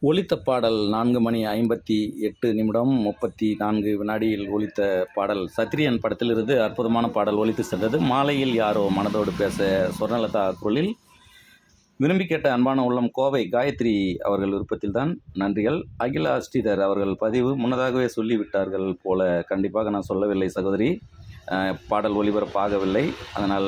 ஒலித்த பாடல் நான்கு மணி ஐம்பத்தி எட்டு நிமிடம் முப்பத்தி நான்கு வினாடியில் ஒலித்த பாடல் சத்ரியன் படத்திலிருந்து அற்புதமான பாடல் ஒலித்து சென்றது மாலையில் யாரோ மனதோடு பேச சொர்ணலதா குரலில் விரும்பி கேட்ட அன்பான உள்ளம் கோவை காயத்ரி அவர்கள் விருப்பத்தில் தான் நன்றிகள் அகிலா ஸ்ரீதர் அவர்கள் பதிவு முன்னதாகவே சொல்லிவிட்டார்கள் போல கண்டிப்பாக நான் சொல்லவில்லை சகோதரி அஹ், பாடல் ஒளிபரப்பாகவில்லை அதனால்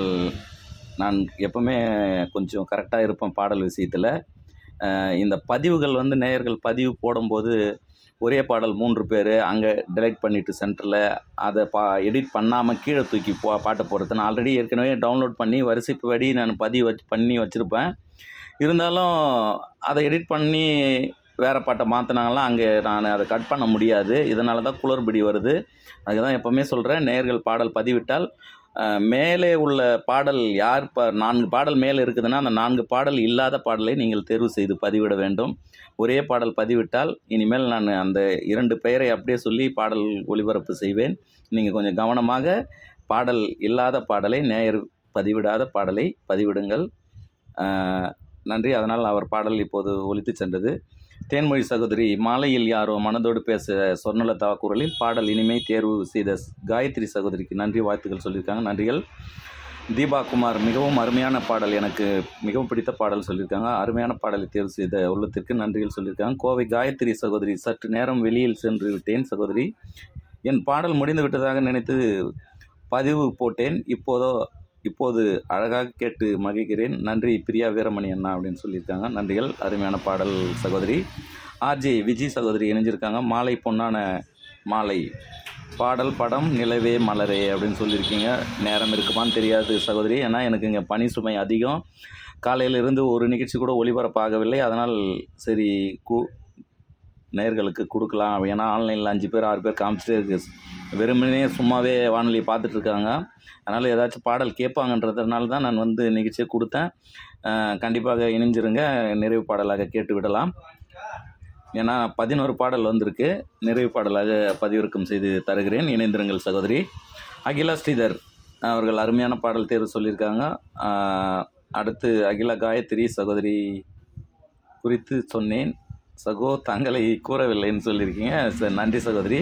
நான் எப்பவுமே கொஞ்சம் கரெக்டாக இருப்பேன் பாடல் விஷயத்தில் அஹ் இந்த பதிவுகள் வந்து நேயர்கள் பதிவு போடும்போது ஒரே பாடல் மூன்று பேர் அங்கே டிலைட் பண்ணிவிட்டு சென்டரில் அதை பா எடிட் பண்ணாமல் கீழே தூக்கி போ பாட்டை போடுறது நான் ஆல்ரெடி ஏற்கனவே டவுன்லோட் பண்ணி வரிசைப்படி நான் பதிவு வச்சு பண்ணி வச்சுருப்பேன் இருந்தாலும் அதை எடிட் பண்ணி வேறு பாட்டை மாற்றினாங்கன்னா அங்கே நான் அதை கட் பண்ண முடியாது இதனால தான் குளறுபடி வருது அதுக்கு தான் எப்போவுமே சொல்கிறேன் நேயர்கள் பாடல் பதிவிட்டால் அஹ், மேலே உள்ள பாடல் யார் இப்போ நான்கு பாடல் மேலே இருக்குதுன்னா அந்த நான்கு பாடல் இல்லாத பாடலை நீங்கள் தேர்வு செய்து பதிவிட வேண்டும் ஒரே பாடல் பதிவிட்டால் இனிமேல் நான் அந்த இரண்டு பெயரை அப்படியே சொல்லி பாடல் ஒளிபரப்பு செய்வேன் நீங்கள் கொஞ்சம் கவனமாக பாடல் இல்லாத பாடலை நேயர் பதிவிடாத பாடலை பதிவிடுங்கள் அஹ், நன்றி அதனால் அவர் பாடல் இப்போது ஒலித்து சென்றது தேன்மொழி சகோதரி மாலையில் யாரோ மனதோடு பேச சொர்ணலதா குரலில் பாடல் இனிமை தேர்வு செய்த காயத்ரி சகோதரிக்கு நன்றி வாழ்த்துக்கள் சொல்லியிருக்காங்க நன்றிகள் தீபா குமார் மிகவும் அருமையான பாடல் எனக்கு மிகவும் பிடித்த பாடல் சொல்லியிருக்காங்க அருமையான பாடலை தேர்வு செய்த உள்ளத்திற்கு நன்றிகள் சொல்லியிருக்காங்க கோவை காயத்ரி சகோதரி சற்று நேரம் வெளியில் சென்று விட்டேன் சகோதரி என் பாடல் முடிந்து விட்டதாக நினைத்து பதிவு போட்டேன் இப்போதோ இப்போது அழகாக கேட்டு மகிழ்கிறேன் நன்றி பிரியா வீரமணி அண்ணா அப்படின்னு சொல்லியிருக்காங்க நன்றிகள் அருமையான பாடல் சகோதரி ஆர்ஜே விஜய் சகோதரி இணைஞ்சிருக்காங்க மாலை பொன்னான மாலை பாடல் படம் நிலவே மலரே அப்படின்னு சொல்லியிருக்கீங்க நேரம் இருக்குமான்னு தெரியாது சகோதரி ஏன்னா எனக்கு இங்கே பனி சுமை அதிகம் காலையிலிருந்து ஒரு நிகழ்ச்சி கூட ஒளிபரப்பாகவில்லை அதனால் சரி கு நேர்களுக்கு கொடுக்கலாம் ஏன்னா ஆன்லைனில் அஞ்சு பேர் ஆறு பேர் காமிச்சிட்டே இருக்கு வெறுமனே சும்மாவே வானொலி பார்த்துட்டு இருக்காங்க அதனால் ஏதாச்சும் பாடல் கேட்பாங்கன்றதுனால தான் நான் வந்து நிகழ்ச்சியை கொடுத்தேன் அஹ் கண்டிப்பாக இணைஞ்சிருங்க நிறைவு பாடலாக கேட்டு விடலாம் ஏன்னா பதினோரு பாடல் வந்திருக்கு நிறைவு பாடலாக பதிவிறக்கம் செய்து தருகிறேன் இணைந்திருங்கள் சகோதரி அகிலா ஸ்ரீதர் அவர்கள் அருமையான பாடல் தேர்வு சொல்லியிருக்காங்க அஹ் அடுத்து அகிலா காயத்ரி சகோதரி குறித்து சொன்னேன் சகோ தங்களை கூறவில்லைன்னு சொல்லியிருக்கீங்க சரி நன்றி சகோதரி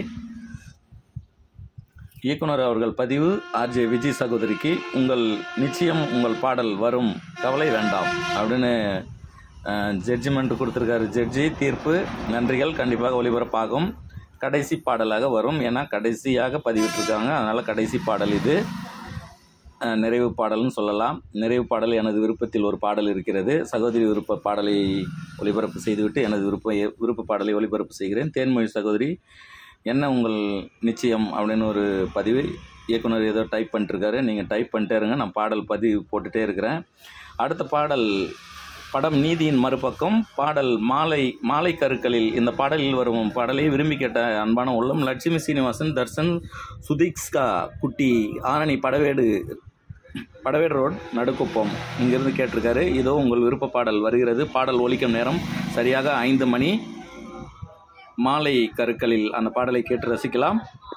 இயக்குனர் அவர்கள் பதிவு ஆர்ஜே விஜய் சகோதரிக்கு உங்கள் நிச்சயம் உங்கள் பாடல் வரும் கவலை வேண்டாம் அப்படின்னு ஜட்ஜ்மெண்ட் கொடுத்துருக்காரு ஜட்ஜி தீர்ப்பு நன்றிகள் கண்டிப்பாக ஒளிபரப்பாகும் கடைசி பாடலாக வரும் ஏன்னா கடைசியாக பதிவிட்டிருக்காங்க அதனால் கடைசி பாடல் இது அஹ், நிறைவு பாடல்னு சொல்லலாம் நிறைவு பாடல் எனது விருப்பத்தில் ஒரு பாடல் இருக்கிறது சகோதரி விருப்ப பாடலை ஒளிபரப்பு செய்துவிட்டு எனது விருப்ப விருப்ப பாடலை ஒளிபரப்பு செய்கிறேன் தேன்மொழி சகோதரி என்ன உங்கள் நிச்சயம் அப்படின்னு ஒரு பதிவு இயக்குனர் ஏதோ டைப் பண்ணிட்டுருக்காரு நீங்கள் டைப் பண்ணிட்டே இருங்க நான் பாடல் பதிவு போட்டுகிட்டே இருக்கிறேன் அடுத்த பாடல் படம் நீதியின் மறுபக்கம் பாடல் மாலை மாலை கருக்களில் இந்த பாடலில் வரும் பாடலை விரும்பி கேட்ட அன்பான உள்ளம் லட்சுமி சீனிவாசன் தர்சன் சுதீக்ஸ்கா குட்டி ஆரணி படவேடு படவேடு ரோட் நடுக்குப்பம் இங்கிருந்து கேட்டிருக்காரு இதோ உங்கள் விருப்ப பாடல் வருகிறது பாடல் ஒலிக்கும் நேரம் சரியாக ஐந்து மணி மாலை கருக்களில் அந்த பாடலை கேட்டு ரசிக்கலாம்